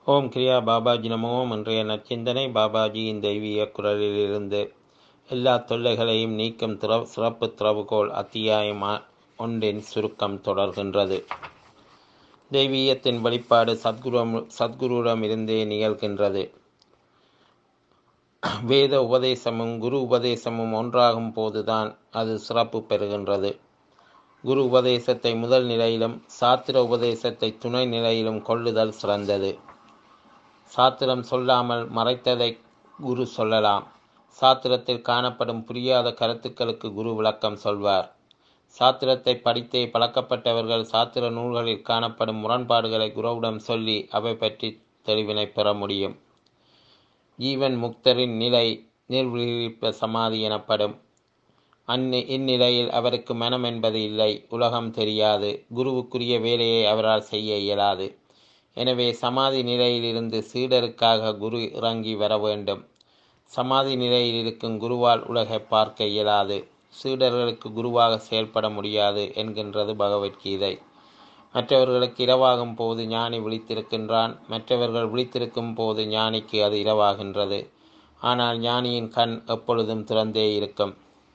ஓம் கிரியா பாபாஜி நமோ இன்றைய நற்சிந்தனை பாபாஜியின் தெய்வீக குரலிலிருந்து எல்லா தொல்லைகளையும் நீக்கும் திற சிறப்பு திறவுகோல் அத்தியாயம் ஆ- ஒன்றின் சுருக்கம் தொடர்கின்றது தெய்வீகத்தின் வெளிப்பாடு சத்குரு சத்குருவிடமிருந்தே நிகழ்கின்றது வேத உபதேசமும் குரு உபதேசமும் ஒன்றாகும் போதுதான் அது சிறப்பு பெறுகின்றது குரு உபதேசத்தை முதல் நிலையிலும் சாத்திர உபதேசத்தை துணை நிலையிலும் கொள்ளுதல் சிறந்தது சாத்திரம் சொல்லாமல் மறைத்ததை குரு சொல்லலாம் சாத்திரத்தில் காணப்படும் புரியாத கருத்துக்களுக்கு குரு விளக்கம் சொல்வார் சாத்திரத்தை படித்தே பழக்கப்பட்டவர்கள் சாத்திர நூல்களில் காணப்படும் முரண்பாடுகளை குருவிடம் சொல்லி அவை பற்றி தெளிவினை பெற முடியும் ஜீவன் முக்தரின் நிலை நிர்விழிப்ப சமாதி எனப்படும் அந்நி இந்நிலையில் அவருக்கு மனம் என்பது இல்லை உலகம் தெரியாது குருவுக்குரிய வேலையை அவரால் செய்ய இயலாது எனவே சமாதி நிலையிலிருந்து சீடருக்காக குரு இறங்கி வர வேண்டும் சமாதி நிலையில் இருக்கும் குருவால் உலகை பார்க்க இயலாது சீடர்களுக்கு குருவாக செயல்பட முடியாது என்கின்றது பகவத்கீதை மற்றவர்களுக்கு இரவாகும் போது ஞானி விழித்திருக்கின்றான் மற்றவர்கள் விழித்திருக்கும் போது ஞானிக்கு அது இரவாகின்றது ஆனால் ஞானியின் கண் எப்பொழுதும் திறந்தே இருக்கும்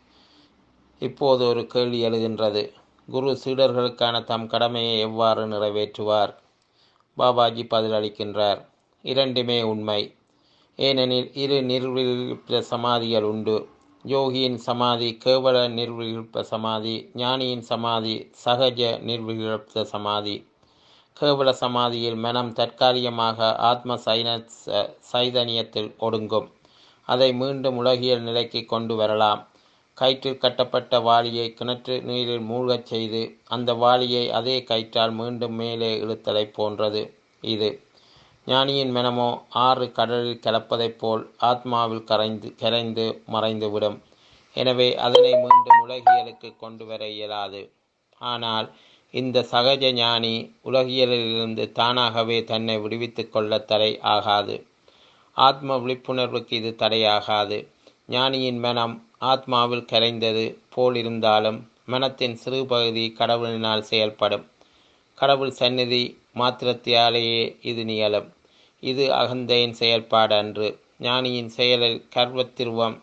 இப்போது ஒரு கேள்வி எழுகின்றது குரு சீடர்களுக்கான தம் கடமையை எவ்வாறு நிறைவேற்றுவார் பாபாஜி பதிலளிக்கின்றார் இரண்டுமே உண்மை ஏனெனில் இரு நிர்விழிப்ப சமாதிகள் உண்டு யோகியின் சமாதி கேவல நிர்விழிப்ப சமாதி ஞானியின் சமாதி சகஜ நிர்விழிப்ப சமாதி கேவல சமாதியில் மனம் தற்காலிகமாக ஆத்ம சைன சைதன்யத்தில் ஒடுங்கும் அதை மீண்டும் உலகியல் நிலைக்கு கொண்டு வரலாம் கயிற்றில் கட்டப்பட்ட வாளியை கிணற்று நீரில் மூழ்கச் செய்து அந்த வாளியை அதே கயிற்றால் மீண்டும் மேலே இழுத்தலை போன்றது இது ஞானியின் மனமோ ஆறு கடலில் கலப்பதைப் போல் ஆத்மாவில் கரைந்து கரைந்து மறைந்துவிடும் எனவே அதனை மீண்டும் உலகியலுக்கு கொண்டு வர இயலாது ஆனால் இந்த சகஜ ஞானி உலகியலிலிருந்து தானாகவே தன்னை விடுவித்துக் கொள்ள தடை ஆகாது ஆத்ம விழிப்புணர்வுக்கு இது தடையாகாது ஞானியின் மனம் ஆத்மாவில் கரைந்தது போல் இருந்தாலும் மனத்தின் சிறு பகுதி கடவுளினால் செயல்படும் கடவுள் சந்நிதி மாத்திரத்தியாலேயே இது நிகழும் இது அகந்தையின் செயல்பாடு அன்று ஞானியின் செயலில் கர்வத்திருவம்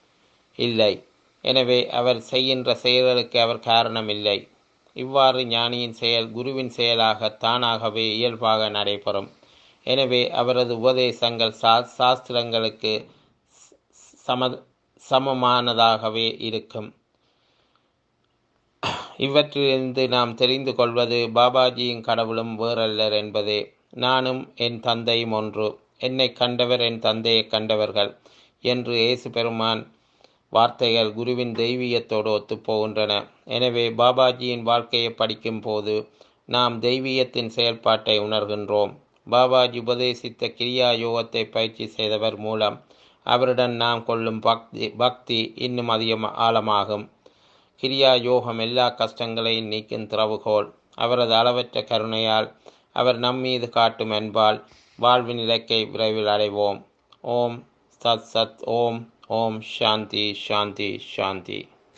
இல்லை எனவே அவர் செய்கின்ற செயல்களுக்கு அவர் காரணம் இல்லை இவ்வாறு ஞானியின் செயல் குருவின் செயலாக தானாகவே இயல்பாக நடைபெறும் எனவே அவரது உபதேசங்கள் சா சாஸ்திரங்களுக்கு சம சமமானதாகவே இருக்கும் இவற்றிலிருந்து நாம் தெரிந்து கொள்வது பாபாஜியின் கடவுளும் வேறல்லர் என்பதே நானும் என் தந்தையும் ஒன்று என்னை கண்டவர் என் தந்தையை கண்டவர்கள் என்று இயேசு பெருமான் வார்த்தைகள் குருவின் தெய்வீகத்தோடு ஒத்துப்போகின்றன எனவே பாபாஜியின் வாழ்க்கையை படிக்கும் போது நாம் தெய்வீகத்தின் செயல்பாட்டை உணர்கின்றோம் பாபாஜி உபதேசித்த கிரியா யோகத்தை பயிற்சி செய்தவர் மூலம் அவருடன் நாம் கொள்ளும் பக்தி பக்தி இன்னும் அதிகம் ஆழமாகும் கிரியா யோகம் எல்லா கஷ்டங்களையும் நீக்கும் திறவுகோல் அவரது அளவற்ற கருணையால் அவர் நம்மீது காட்டும் அன்பால் வாழ்வின் இலக்கை விரைவில் அடைவோம் ஓம் சத் சத் ஓம் ஓம் சாந்தி சாந்தி சாந்தி